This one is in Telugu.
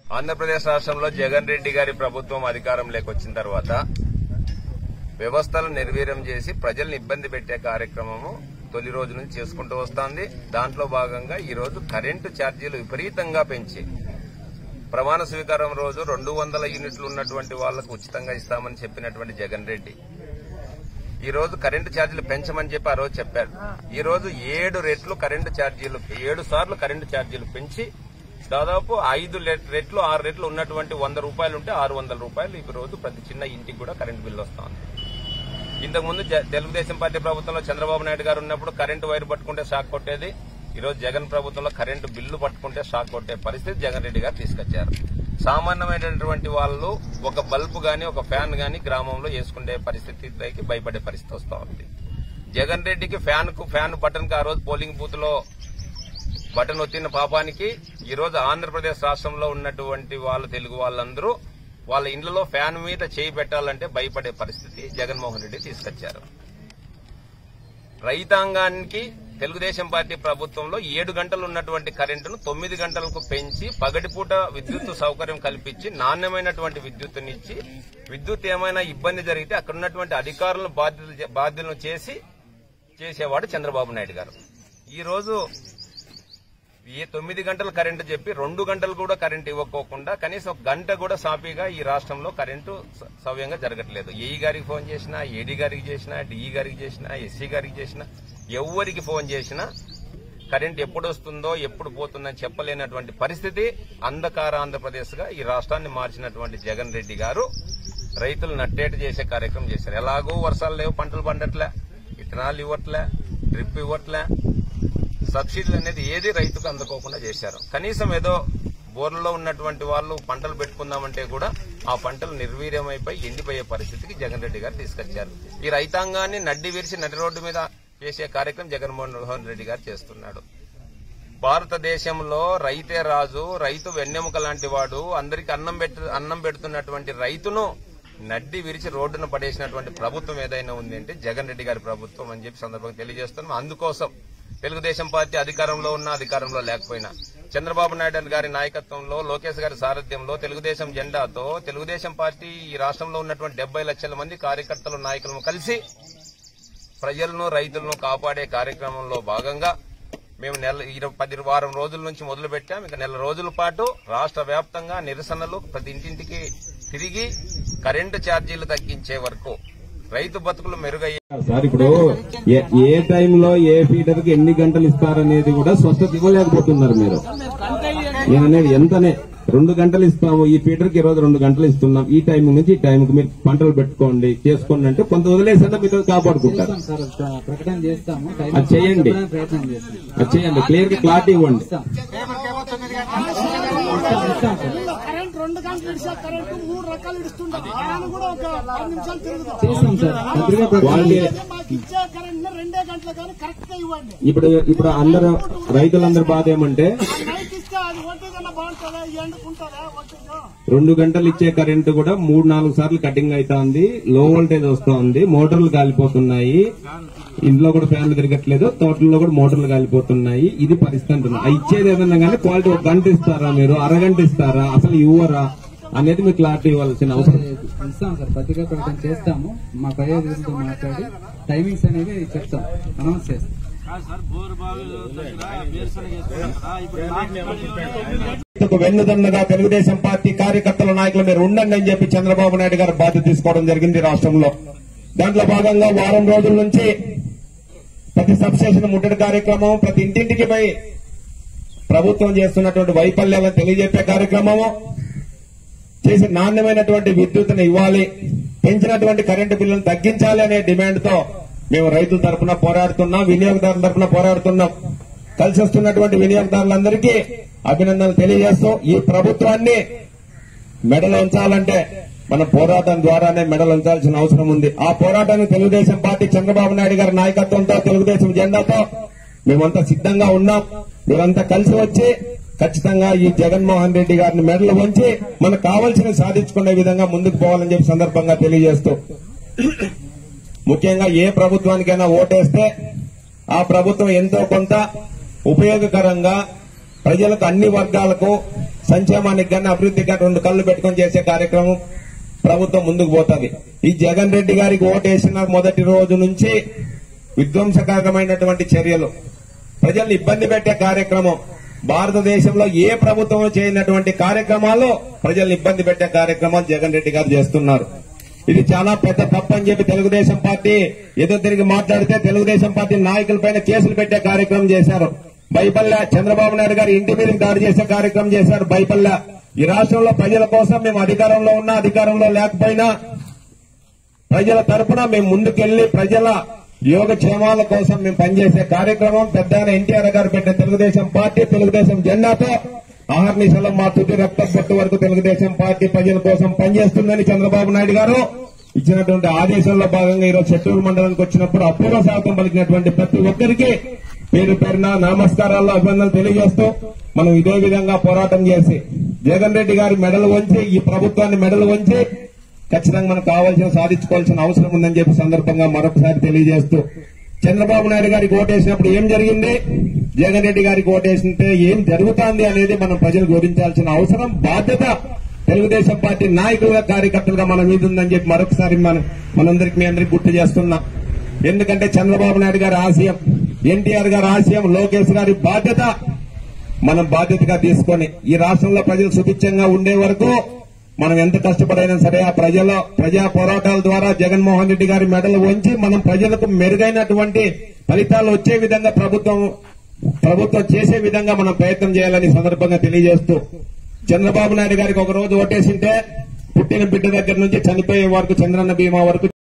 ఆంధ్రప్రదేశ్ రాష్ట్రంలో జగన్ రెడ్డి గారి ప్రభుత్వం అధికారంలోకి వచ్చిన తర్వాత వ్యవస్థలు నిర్వీర్యం చేసి ప్రజల్ని ఇబ్బంది పెట్టే కార్యక్రమము తొలి రోజు నుంచి చేసుకుంటూ వస్తోంది దాంట్లో భాగంగా ఈ రోజు కరెంటు ఛార్జీలు విపరీతంగా పెంచి ప్రమాణ స్వీకారం రోజు రెండు వందల యూనిట్లు ఉన్నటువంటి వాళ్లకు ఉచితంగా ఇస్తామని చెప్పినటువంటి జగన్ రెడ్డి ఈ రోజు కరెంటు ఛార్జీలు పెంచమని చెప్పి ఆ రోజు చెప్పాడు ఈ రోజు ఏడు రెట్లు కరెంటు ఛార్జీలు ఏడు సార్లు కరెంటు ఛార్జీలు పెంచి దాదాపు ఐదు లె- రెట్లు ఆరు రెట్లు ఉన్నటువంటి వంద రూపాయలు ఉంటే ఆరు వందల రూపాయలు ఈ రోజు ప్రతి చిన్న ఇంటికి కూడా కరెంటు బిల్లు వస్తుంది ఇంతకుముందు జ- తెలుగుదేశం పార్టీ ప్రభుత్వంలో చంద్రబాబు నాయుడు గారు ఉన్నప్పుడు కరెంటు వైరు పట్టుకుంటే షాక్ కొట్టేది ఈ రోజు జగన్ ప్రభుత్వంలో కరెంటు బిల్లు పట్టుకుంటే షాక్ కొట్టే పరిస్థితి జగన్ రెడ్డి గారు తీసుకొచ్చారు సామాన్యమైనటువంటి వాళ్ళు ఒక బల్బు గాని ఒక ఫ్యాన్ గాని గ్రామంలో వేసుకునే పరిస్థితికి భయపడే పరిస్థితి వస్తా ఉంది జగన్ రెడ్డికి ఫ్యాన్ కు ఫ్యాన్ బటన్ కి ఆ రోజు పోలింగ్ బూత్ లో బటన్ వచ్చిన పాపానికి ఈ రోజు ఆంధ్రప్రదేశ్ రాష్ట్రంలో ఉన్నటువంటి వాళ్ళ తెలుగు వాళ్ళందరూ వాళ్ళ ఇండ్లలో ఫ్యాన్ మీద చేయి పెట్టాలంటే భయపడే పరిస్థితి జగన్మోహన్ రెడ్డి తీసుకొచ్చారు రైతాంగానికి తెలుగుదేశం పార్టీ ప్రభుత్వంలో ఏడు గంటలు ఉన్నటువంటి కరెంటును తొమ్మిది గంటలకు పెంచి పగటిపూట విద్యుత్ సౌకర్యం కల్పించి నాణ్యమైనటువంటి విద్యుత్తునిచ్చి విద్యుత్ ఏమైనా ఇబ్బంది జరిగితే అక్కడ ఉన్నటువంటి అధికారులను బాధ్యతలు బాధ్యులను చేసి చేసేవాడు చంద్రబాబు నాయుడు గారు ఈ రోజు ఏ తొమ్మిది గంటలు కరెంటు చెప్పి రెండు గంటలు కూడా కరెంటు ఇవ్వకోకుండా కనీసం ఒక గంట కూడా సాఫీగా ఈ రాష్ట్రంలో కరెంటు స- సవ్యంగా జరగట్లేదు ఏఈ గారికి ఫోన్ చేసినా ఏడీ గారికి చేసినా డిఈ గారికి చేసినా ఎస్సీ గారికి చేసినా ఎవరికి ఫోన్ చేసినా కరెంట్ ఎప్పుడు వస్తుందో ఎప్పుడు పోతుందని చెప్పలేనటువంటి పరిస్థితి అంధకార ఆంధ్రప్రదేశ్ గా ఈ రాష్ట్రాన్ని మార్చినటువంటి జగన్ రెడ్డి గారు రైతులు నట్టేట చేసే కార్యక్రమం చేశారు ఎలాగో వర్షాలు లేవు పంటలు పండట్లే విత్తనాలు ఇవ్వట్లే డ్రిప్ ఇవ్వట్లే సబ్సిడీలు అనేది ఏది రైతుకు అందుకోకుండా చేశారు కనీసం ఏదో బోర్లలో ఉన్నటువంటి వాళ్ళు పంటలు పెట్టుకుందామంటే కూడా ఆ పంటలు నిర్వీర్యమైపోయి ఎండిపోయే పరిస్థితికి జగన్ రెడ్డి గారు తీసుకొచ్చారు ఈ రైతాంగాన్ని నడ్డి విరిచి నడి రోడ్డు మీద చేసే కార్యక్రమం జగన్మోహన్ రెడ్డి గారు చేస్తున్నాడు భారతదేశంలో రైతే రాజు రైతు వెన్నెముక లాంటి వాడు అందరికి అన్నం పెట్టు అన్నం పెడుతున్నటువంటి రైతును నడ్డి విరిచి రోడ్డున పడేసినటువంటి ప్రభుత్వం ఏదైనా ఉంది అంటే జగన్ రెడ్డి గారి ప్రభుత్వం అని చెప్పి సందర్భంగా తెలియజేస్తున్నాం అందుకోసం తెలుగుదేశం పార్టీ అధికారంలో ఉన్న అధికారంలో లేకపోయినా చంద్రబాబు నాయుడు గారి నాయకత్వంలో లోకేష్ గారి సారథ్యంలో తెలుగుదేశం జెండాతో తెలుగుదేశం పార్టీ ఈ రాష్ట్రంలో ఉన్నటువంటి డెబ్బై లక్షల మంది కార్యకర్తలు నాయకులను కలిసి ప్రజలను రైతులను కాపాడే కార్యక్రమంలో భాగంగా మేము నెల ఇరవై పది వారం రోజుల నుంచి మొదలు పెట్టాం ఇక నెల రోజుల పాటు రాష్ట్ర వ్యాప్తంగా నిరసనలు ప్రతి ఇంటింటికి తిరిగి కరెంటు ఛార్జీలు తగ్గించే వరకు రైతు బతుకులు మెరుగయ్యే సార్ ఇప్పుడు ఏ- ఏ టైంలో ఏ ఫీడర్ కి ఎన్ని గంటలు ఇస్తారనేది కూడా స్వస్థత ఇవ్వలేకపోతున్నారు మీరు నేను అనేది ఎంతనే రెండు గంటలు ఇస్తాము ఈ ఫీడర్ కి ఈ రోజు రెండు గంటలు ఇస్తున్నాం ఈ టైం నుంచి ఈ టైం కి మీరు పంటలు పెట్టుకోండి చేసుకోండి అంటే కొంత వదిలేసన్నా మీరు కాపాడుకుంటారు సార్ ప్ర- ప్రకటన చేస్తాము టైం అది చేయండి. చెప్పడానికి ప్రయత్నం చేస్తాం అది చేయండి క్లియర్ గా క్లారిటీ ఇవ్వండి ఇస్తాం ఇస్తాం సార్ కరెంట్ రెండు గంటలు ఇడిసా కరెంట్ మూడు రకాలు ఇస్తుండే ఆయన కూడా ఒక పది నిమిషాలు తిరుగుతాం చేస్తాం సార్ పత్రికా ప్రకటన వాళ్ళే మాకు ఇచ్చే కరెంట్ రెండే గంటలు కానీ కరెక్ట్ గా ఇవ్వండి ఇప్పుడు ఇప్పుడు అందరూ రైతులందరి బాధ ఏమంటే నైట్ ఇస్తే అది ఒంటి కన్నా బాగుంటుందా ఎండుకుంటారా ఒంటిగా రెండు గంటలు ఇచ్చే కరెంటు కూడా మూడు నాలుగు సార్లు కటింగ్ అవుతోంది లో వోల్టేజ్ వస్తోంది మోటార్లు కాలిపోతున్నాయి ఇంట్లో కూడా ఫ్యాన్లు తిరగట్లేదు తోటల్లో కూడా మోటార్లు కాలిపోతున్నాయి ఇది పరిస్థితి అంటున్నా ఆ ఇచ్చేది ఏదన్నా కానీ క్వాలిటీ ఒక గంట ఇస్తారా మీరు అరగంట ఇస్తారా అసలు ఇవ్వరా అనేది మీకు క్లారిటీ ఇవ్వాల్సిన అవసరం ఇస్తాం సార్ పత్రికా ప్రకటన చేస్తాము మా పర్యావరణంతో మాట్లాడి టైమింగ్స్ అనేది చెప్తాం అనౌన్స్ చేస్తాం రైతుకు వెన్నుదన్నగా తెలుగుదేశం పార్టీ కార్యకర్తల నాయకులు మీరు ఉండండి అని చెప్పి చంద్రబాబు నాయుడు గారు బాధ్యత తీసుకోవడం జరిగింది రాష్ట్రంలో దాంట్లో భాగంగా వారం రోజుల నుంచి ప్రతి సబ్స్టేషన్ ముట్టడి కార్యక్రమం ప్రతి ఇంటింటికి పోయి ప్రభుత్వం చేస్తున్నటువంటి వైఫల్యాలను తెలియజెప్పే కార్యక్రమము చేసి నాణ్యమైనటువంటి విద్యుత్తును ఇవ్వాలి పెంచినటువంటి కరెంటు బిల్లును తగ్గించాలి అనే డిమాండ్ తో మేము రైతుల తరఫున పోరాడుతున్నాం వినియోగదారుల తరఫున పోరాడుతున్నాం కలిసి వస్తున్నటువంటి వినియోగదారులందరికీ అభినందనలు తెలియజేస్తూ ఈ ప్రభుత్వాన్ని మెడలు ఉంచాలంటే మన పోరాటం ద్వారానే మెడలు ఉంచాల్సిన అవసరం ఉంది ఆ పోరాటాన్ని తెలుగుదేశం పార్టీ చంద్రబాబు నాయుడు గారి నాయకత్వంతో తెలుగుదేశం జెండాతో మేమంతా సిద్ధంగా ఉన్నాం మీరంతా కలిసి వచ్చి ఖచ్చితంగా ఈ జగన్మోహన్ రెడ్డి గారిని మెడలు వంచి మనకు కావాల్సిన సాధించుకునే విధంగా ముందుకు పోవాలని చెప్పి సందర్భంగా తెలియజేస్తూ ముఖ్యంగా ఏ ప్రభుత్వానికైనా ఓటేస్తే ఆ ప్రభుత్వం ఎంతో కొంత ఉపయోగకరంగా ప్రజలకు అన్ని వర్గాలకు సంక్షేమానికి కానీ అభివృద్ధికి కానీ రెండు కళ్ళు పెట్టుకొని చేసే కార్యక్రమం ప్రభుత్వం ముందుకు పోతుంది ఈ జగన్ రెడ్డి గారికి ఓటేసిన మొదటి రోజు నుంచి విధ్వంసకరమైనటువంటి చర్యలు ప్రజల్ని ఇబ్బంది పెట్టే కార్యక్రమం భారతదేశంలో ఏ ప్రభుత్వం చేయనటువంటి కార్యక్రమాలు ప్రజల్ని ఇబ్బంది పెట్టే కార్యక్రమాలు జగన్ రెడ్డి గారు చేస్తున్నారు ఇది చాలా పెద్ద తప్పు అని చెప్పి తెలుగుదేశం పార్టీ ఏదో తిరిగి మాట్లాడితే తెలుగుదేశం పార్టీ నాయకులపైన కేసులు పెట్టే కార్యక్రమం చేశారు బైపల్లె చంద్రబాబు నాయుడు గారు ఇంటి మీద దాడి చేసే కార్యక్రమం చేశారు బైపల్లె ఈ రాష్ట్రంలో ప్రజల కోసం మేము అధికారంలో ఉన్నా అధికారంలో లేకపోయినా ప్రజల తరపున మేము ముందుకెళ్లి ప్రజల యోగక్షేమాల కోసం మేము పనిచేసే కార్యక్రమం పెద్ద ఎన్టీఆర్ గారు పెట్టిన తెలుగుదేశం పార్టీ తెలుగుదేశం జెండాతో ఆహర్నిశలం మా తుది రక్త పొట్టు వరకు తెలుగుదేశం పార్టీ ప్రజల కోసం పనిచేస్తుందని చంద్రబాబు నాయుడు గారు ఇచ్చినటువంటి ఆదేశంలో భాగంగా ఈరోజు చెట్టూరు మండలానికి వచ్చినప్పుడు అపూర్వ శాతం పలికినటువంటి ప్రతి ఒక్కరికి పేరు పేరున నమస్కారాల్లో అభినందనలు తెలియజేస్తూ మనం ఇదే విధంగా పోరాటం చేసి జగన్ రెడ్డి గారి మెడలు వంచి ఈ ప్రభుత్వాన్ని మెడలు వంచి ఖచ్చితంగా మనకు కావాల్సిన సాధించుకోవాల్సిన అవసరం ఉందని చెప్పి సందర్భంగా మరొకసారి తెలియజేస్తూ చంద్రబాబు నాయుడు గారికి ఓటేసినప్పుడు ఏం జరిగింది జగన్ రెడ్డి గారికి ఓటేసింటే ఏం జరుగుతోంది అనేది మనం ప్రజలు గురించాల్సిన అవసరం బాధ్యత తెలుగుదేశం పార్టీ నాయకులుగా కార్యకర్తలుగా మన మీద ఉందని చెప్పి మరొకసారి మనం మనందరికి మీ అందరికి గుర్తు చేస్తున్నాం ఎందుకంటే చంద్రబాబు నాయుడు గారి ఆశయం ఎన్టీఆర్ గారి ఆశయం లోకేష్ గారి బాధ్యత మనం బాధ్యతగా తీసుకొని ఈ రాష్ట్రంలో ప్రజలు సుభిక్షంగా ఉండే వరకు మనం ఎంత కష్టపడైనా సరే ఆ ప్రజల ప్రజా పోరాటాల ద్వారా జగన్మోహన్ రెడ్డి గారి మెడలు వంచి మనం ప్రజలకు మెరుగైనటువంటి ఫలితాలు వచ్చే విధంగా ప్రభుత్వం ప్రభుత్వం చేసే విధంగా మనం ప్రయత్నం చేయాలని ఈ సందర్భంగా తెలియజేస్తూ చంద్రబాబు నాయుడు గారికి ఒక రోజు ఓటేసింటే పుట్టిన బిడ్డ దగ్గర నుంచి చనిపోయే వరకు చంద్రన్న బీమా వరకు